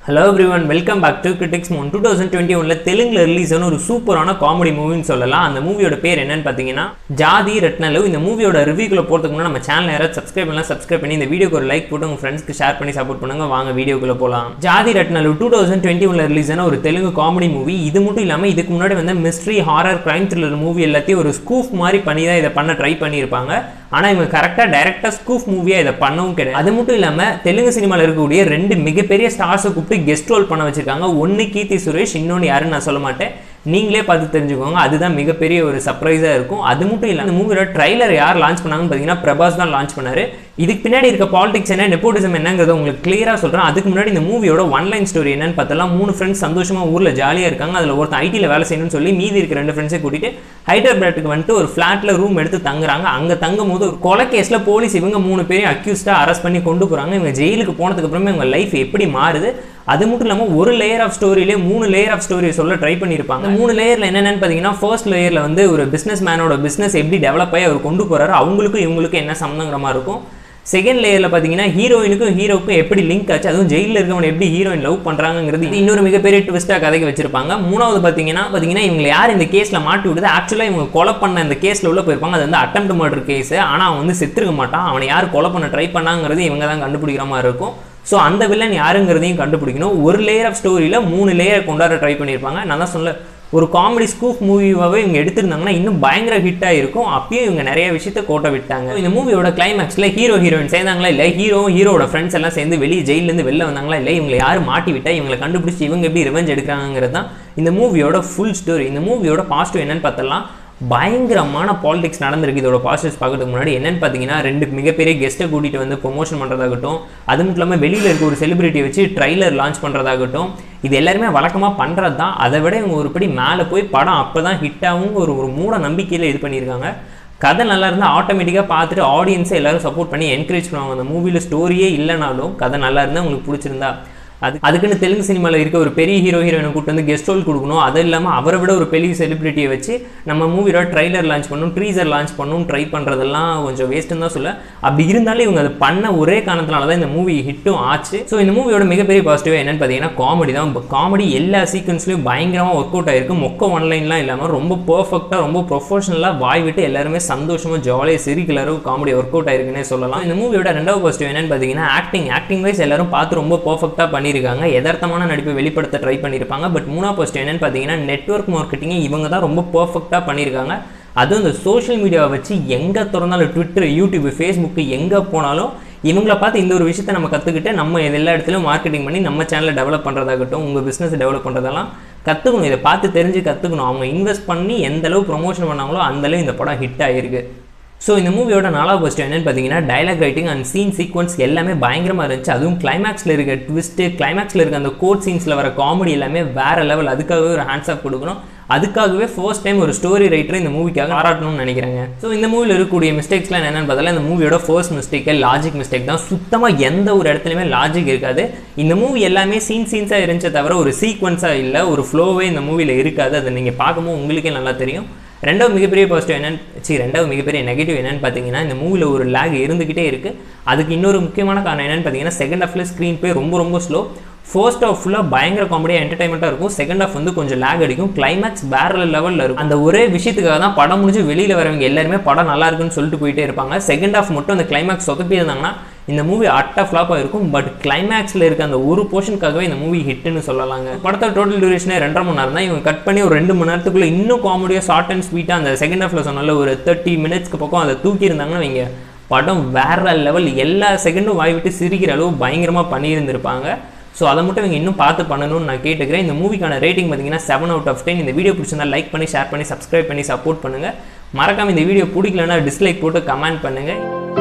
hello everyone welcome back to Critics Moon two thousand twenty ஒன்ல தெலுங்குல release ஆன ஒரு சூப்பரான காமெடி மூவின்னு சொல்லலாம் அந்த மூவியோட பேர் என்னன்னு பார்த்தீங்கன்னா ஜாதி ரத்னலு இந்த மூவியோட ரிவ்யூக்குள்ள போகிறதுக்கு முன்னாடி நம்ம சேனல் யாராவது சப்ஸ்கிரைப் பண்ணலாம் சப்ஸ்கிரைப் பண்ணி இந்த வீடியோக்கு ஒரு லைக் போட்டு உங்க ஃப்ரெண்ட்ஸ்க்கு ஷேர் பண்ணி சப்போர்ட் பண்ணுங்க வாங்க வீடியோக்குள்ள போகலாம் Jathi Ratnalu two thousand twenty ஒன்ல ரிலீஸ் ஆன ஒரு தெலுங்கு காமெடி மூவி இது மட்டும் இல்லாமல் இதுக்கு முன்னாடி வந்து mystery horror crime thriller movie எல்லாத்தையும் ஒரு ஸ்கூஃப் மாதிரி பண்ணி தான் இதை பண்ண ட்ரை பண்ணியிருப்பாங்க ஆனால் இவங்க கரெக்டாக டைரக்டாக ஸ்கூஃப் மூவியாக இதை பண்ணவும் கிடையாது அது மட்டும் இல்லாமல் தெலுங்கு சினிமாவில் இருக்கக்கூடிய ரெண்டு மிகப்பெரிய ஸ்டார்ஸை கூப்பிட்டு கெஸ்ட் ரோல் பண்ண வச்சிருக்காங்க ஒன்று கீர்த்தி சுரேஷ் இன்னொன்று யாருன்னு நான் சொல்ல மாட்டேன் நீங்களே பார்த்து தெரிஞ்சுக்கோங்க அதுதான் மிகப்பெரிய ஒரு சர்ப்ரைஸாக இருக்கும் அது மட்டும் இல்லாமல் இந்த மூவியோட ட்ரைலர் யார் லான்ச் பண்ணாங்கன்னு பார்த்தீங்கன்னா பிரபாஸ் தான் லான்ச் பண்ணாரு இதுக்கு பின்னாடி இருக்க பாலிடிக்ஸ் என்ன நெப்போட்டிசம் என்னங்கிறத உங்களுக்கு கிளியராக சொல்கிறேன் அதுக்கு முன்னாடி இந்த மூவியோட ஒன்லைன் ஸ்டோரி என்னன்னு பார்த்தலாம் மூணு ஃப்ரெண்ட்ஸ் சந்தோஷமாக ஊரில் ஜாலியாக இருக்காங்க அதில் ஒருத்தன் ஐடியில் வேலை செய்யணும்னு சொல்லி மீதி இருக்க ரெண்டு ஃப்ரெண்ட்ஸை கூட்டிட்டு ஹைதராபாத்துக்கு வந்துட்டு ஒரு ஃப்ளாட்டில் ரூம் எடுத்து தங்குறாங்க அங்கே தங்கும் போது ஒரு கொலை கேஸில் போலீஸ் இவங்க மூணு பேரையும் அக்யூஸ்டாக அரெஸ்ட் பண்ணி கொண்டு போகிறாங்க இவங்க ஜெயிலுக்கு போனதுக்கு அப்புறமே இவங்க லைஃப் எப்படி மாறுது அது மட்டும் இல்லாமல் ஒரு லேயர் ஆஃப் ஸ்டோரியிலே மூணு லேயர் ஆஃப் ஸ்டோரி சொல்ல ட்ரை பண்ணியிருப்பாங்க மூணு லேயரில் என்னென்னு பார்த்தீங்கன்னா ஃபர்ஸ்ட் லேயரில் வந்து ஒரு பிஸ்னஸ் மேனோட பிஸ்னஸ் எப்படி டெவலப் ஆகி அவர் கொண்டு போகிறாரு அவங்களுக்கும் இவங்களுக்கும் என்ன சம்மந்தங்கிற மாதிரி இருக்கும் செகண்ட் லேயரில் பார்த்தீங்கன்னா ஹீரோயினுக்கும் ஹீரோக்கும் எப்படி லிங்க் ஆச்சு அதுவும் ஜெயிலில் இருக்கவங்க எப்படி ஹீரோயின் லவ் பண்ணுறாங்கிறது இது இன்னொரு மிகப்பெரிய ட்விஸ்ட்டாக கதைக்கு வச்சிருப்பாங்க மூணாவது பார்த்தீங்கன்னா பார்த்தீங்கன்னா இவங்க யார் இந்த கேஸில் மாட்டி விடுது ஆக்சுவலாக இவங்க கொலை பண்ண இந்த கேஸில் உள்ள போயிருப்பாங்க அது வந்து அட்டம் மர்டர் கேஸ் ஆனால் அவன் வந்து செத்துருக்க மாட்டான் அவனை யார் கொலை பண்ண ட்ரை பண்ணாங்கிறது இவங்க தான் கண்டுபிடிக்கிற மாதிரி இருக்கும் ஸோ அந்த வில்லன் யாருங்கிறதையும் கண்டுபிடிக்கணும் ஒரு லேயர் ஆஃப் ஸ்டோரியில் மூணு லேயர் கொண்டாட ட்ரை பண்ணியிருப்பாங்க நான் தான் சொல்ல ஒரு காமெடி ஸ்கூப் மூவியாகவே இவங்க எடுத்திருந்தாங்கன்னா இன்னும் பயங்கர ஹிட்டாக இருக்கும் அப்பயும் இவங்க நிறைய விஷயத்த கோட்டை விட்டாங்க இந்த மூவியோட கிளைமேக்ஸில் ஹீரோ ஹீரோயின் சேர்ந்தாங்களா இல்லை ஹீரோ ஹீரோட ஃப்ரெண்ட்ஸ் எல்லாம் சேர்ந்து வெளியே ஜெயிலேருந்து வெளில வந்தாங்களா இல்லை இவங்களை யார் மாட்டி விட்டா இவங்களை கண்டுபிடிச்சி இவங்க எப்படி ரிவெஞ்ச் எடுக்கிறாங்கிறது தான் இந்த மூவியோட ஃபுல் ஸ்டோரி இந்த மூவியோட பாசிட்டிவ் என்னன்னு பார்த்தலாம் பயங்கரமான பாலிடிக்ஸ் நடந்திருக்கு இதோட பாசிட்டிவ்ஸ் பார்க்கறதுக்கு முன்னாடி என்னன்னு பார்த்தீங்கன்னா ரெண்டு மிகப்பெரிய கெஸ்ட்டை கூட்டிகிட்டு வந்து ப்ரொமோஷன் பண்ணுறதாகட்டும் அது மட்டும் இல்லாமல் வெளியில் இருக்க ஒரு செலிபிரிட்டி வச்சு ட்ரைலர் லான்ச் பண்ணுறதாகட்டும் இது எல்லாருமே வழக்கமாக பண்ணுறது தான் அதை விட இவங்க ஒருபடி மேலே போய் படம் அப்போ தான் ஹிட்டாகவும் ஒரு ஒரு மூட நம்பிக்கையில் இது பண்ணியிருக்காங்க கதை நல்லா இருந்தால் ஆட்டோமேட்டிக்காக பார்த்துட்டு ஆடியன்ஸை எல்லாரும் சப்போர்ட் பண்ணி என்கரேஜ் பண்ணுவாங்க அந்த மூவியில் ஸ்டோரியே இல்லைனாலும் கதை நல்லா இருந்தால் உங்களுக்கு பிடிச்சிருந்தா அது அதுக்குன்னு தெலுங்கு சினிமாவில் இருக்க ஒரு பெரிய ஹீரோ ஹீரோயினை கூட்டு வந்து கெஸ்ட் ரோல் கொடுக்கணும் அது இல்லாமல் அவரை விட ஒரு பெரிய செலிபிரிட்டியை வச்சு நம்ம மூவியோட ட்ரைலர் லான்ச் பண்ணணும் ட்ரீசர் லான்ச் பண்ணணும் ட்ரை பண்ணுறதெல்லாம் கொஞ்சம் வேஸ்ட்டுன்னு தான் சொல்ல அப்படி இருந்தாலும் இவங்க அதை பண்ண ஒரே காரணத்தினால தான் இந்த மூவி ஹிட்டும் ஆச்சு ஸோ இந்த மூவியோட மிகப்பெரிய பாசிட்டிவாக என்னன்னு பார்த்தீங்கன்னா காமெடி தான் காமெடி எல்லா சீக்வன்ஸ்லையும் பயங்கரமாக ஒர்க் அவுட் ஆயிருக்கு மொக்க ஒன்லைன்லாம் இல்லாமல் ரொம்ப பர்ஃபெக்டாக ரொம்ப ப்ரொஃபஷனலாக வாய் விட்டு எல்லாருமே சந்தோஷமாக ஜாலியாக சிரிக்கிற அளவுக்கு காமெடி ஒர்க் அவுட் ஆயிருக்குன்னே சொல்லலாம் இந்த மூவியோட ரெண்டாவது பாசிட்டிவ் என்னன்னு பார்த்தீங்கன்னா ஆக்டிங் ஆக்டிங் வைஸ் எல்லாரும் பார்த்து ரொம்ப பர்ஃபெக்டாக பண்ணி பண்ணியிருக்காங்க யதார்த்தமான நடிப்பை வெளிப்படுத்த ட்ரை பண்ணியிருப்பாங்க பட் மூணா போஸ்ட் என்னன்னு பார்த்தீங்கன்னா நெட்ஒர்க் மார்க்கெட்டிங்கை இவங்க தான் ரொம்ப பர்ஃபெக்டாக பண்ணியிருக்காங்க அதுவும் இந்த சோஷியல் மீடியாவை வச்சு எங்கே திறந்தாலும் ட்விட்டர் யூடியூப் ஃபேஸ்புக்கு எங்கே போனாலும் இவங்கள பார்த்து இந்த ஒரு விஷயத்தை நம்ம கற்றுக்கிட்டு நம்ம எல்லா இடத்துலையும் மார்க்கெட்டிங் பண்ணி நம்ம சேனலை டெவலப் பண்ணுறதாகட்டும் உங்கள் பிஸ்னஸ் டெவலப் பண்ணுறதெல்லாம் கற்றுக்கணும் இதை பார்த்து தெரிஞ்சு கற்றுக்கணும் அவங்க இன்வெஸ்ட் பண்ணி எந்த அளவு ப்ரொமோஷன் பண்ணாங்களோ அந்தளவு இந்த படம் ஹிட் ஆகிருக்கு ஸோ இந்த மூவியோட நாலாவது ஃபஸ்ட்டு என்னென்னு பார்த்தீங்கன்னா dialogue writing and scene sequence எல்லாமே பயங்கரமாக இருந்துச்சு அதுவும் கிளைமேக்ஸில் இருக்க ட்விஸ்ட்டு கிளைமேக்ஸில் இருக்க அந்த கோட் சீன்ஸில் வர காமெடி எல்லாமே வேறு லெவல் அதுக்காகவே ஒரு ஹேண்ட்ஸ் ஆஃப் கொடுக்கணும் அதுக்காகவே ஃபர்ஸ்ட் டைம் ஒரு ஸ்டோரி ரைட்டர் இந்த மூவிக்காக பாராட்டணும்னு நினைக்கிறாங்க ஸோ இந்த மூவியில் இருக்கக்கூடிய மிஸ்டேக்ஸ்லாம் என்னென்னு பார்த்தாலும் இந்த மூவியோட ஃபர்ஸ்ட் மிஸ்டேக்கே லாஜிக் மிஸ்டேக் தான் சுத்தமாக எந்த ஒரு இடத்துலையுமே லாஜிக் இருக்காது இந்த மூவி எல்லாமே சீன் சீன்ஸாக இருந்துச்சே தவிர ஒரு சீக்வன்ஸாக இல்லை ஒரு ஃப்ளோவே இந்த மூவியில் இருக்காது அதை நீங்கள் பார்க்கும்போது உங்களுக்கே நல்லா தெரியும் ரெண்டாவது மிகப்பெரிய பாசிட்டிவ் என்னன்னு சரி ரெண்டாவது மிகப்பெரிய நெகட்டிவ் என்னன்னு பார்த்தீங்கன்னா இந்த மூவியில் ஒரு லேக் இருந்துக்கிட்டே இருக்குது அதுக்கு இன்னொரு முக்கியமான காரணம் என்னன்னு பார்த்தீங்கன்னா செகண்ட் ஹாஃப்ல ஸ்க்ரீன் பே ரொம்ப ரொம்ப ஸ்லோ ஃபர்ஸ்ட் ஆஃப் ஃபுல்லாக பயங்கர காமெடியாக என்டர்டைன்மெண்ட்டாக இருக்கும் செகண்ட் ஆஃப் வந்து கொஞ்சம் லேக் அடிக்கும் கிளைமேக்ஸ் வேற லெவலில் இருக்கும் அந்த ஒரே விஷயத்துக்காக தான் படம் முடிஞ்சு வெளியில் வரவங்க எல்லாருமே படம் நல்லா இருக்குன்னு சொல்லிட்டு போயிட்டே இருப்பாங்க செகண்ட் ஆஃப் மட்டும் அந்த கிளைமேக்ஸ் சொதப்பி இருந்தாங்கன்னா இந்த மூவி அட்டா ஃப்ளாப்பாக இருக்கும் பட் கிளைமேக்ஸில் இருக்க அந்த ஒரு போர்ஷனுக்காகவே இந்த மூவி ஹிட்னு சொல்லலாங்க படத்தோட டோட்டல் டியூரேஷனே ரெண்டரை மணி நேரம் தான் இவங்க கட் பண்ணி ஒரு ரெண்டு மணி நேரத்துக்குள்ளே இன்னும் காமெடியாக ஷார்ட் அண்ட் ஸ்வீட்டாக அந்த செகண்ட் ஹாஃபில் சொன்னால ஒரு தேர்ட்டி மினிட்ஸ்க்கு பக்கம் அதை தூக்கி இருந்தாங்கன்னா இவங்க படம் வேற லெவல் எல்லா செகண்டும் வாய் விட்டு சிரிக்கிற அளவு பயங்கரமாக பண்ணியிருந்திருப்பாங்க ஸோ அதை மட்டும் இவங்க இன்னும் பார்த்து பண்ணணும்னு நான் கேட்டுக்கிறேன் இந்த மூவிக்கான ரேட்டிங் பார்த்தீங்கன்னா செவன் அவுட் ஆஃப் டென் இந்த வீடியோ பிடிச்சிருந்தா லைக் பண்ணி ஷேர் பண்ணி சப்ஸ்கிரைப் பண்ணி சப்போர்ட் பண்ணுங்கள் மறக்காமல் இந்த வீடியோ பிடிக்கலன்னா டிஸ்லைக் போட்டு கமெண்ட் பண்ணுங்கள்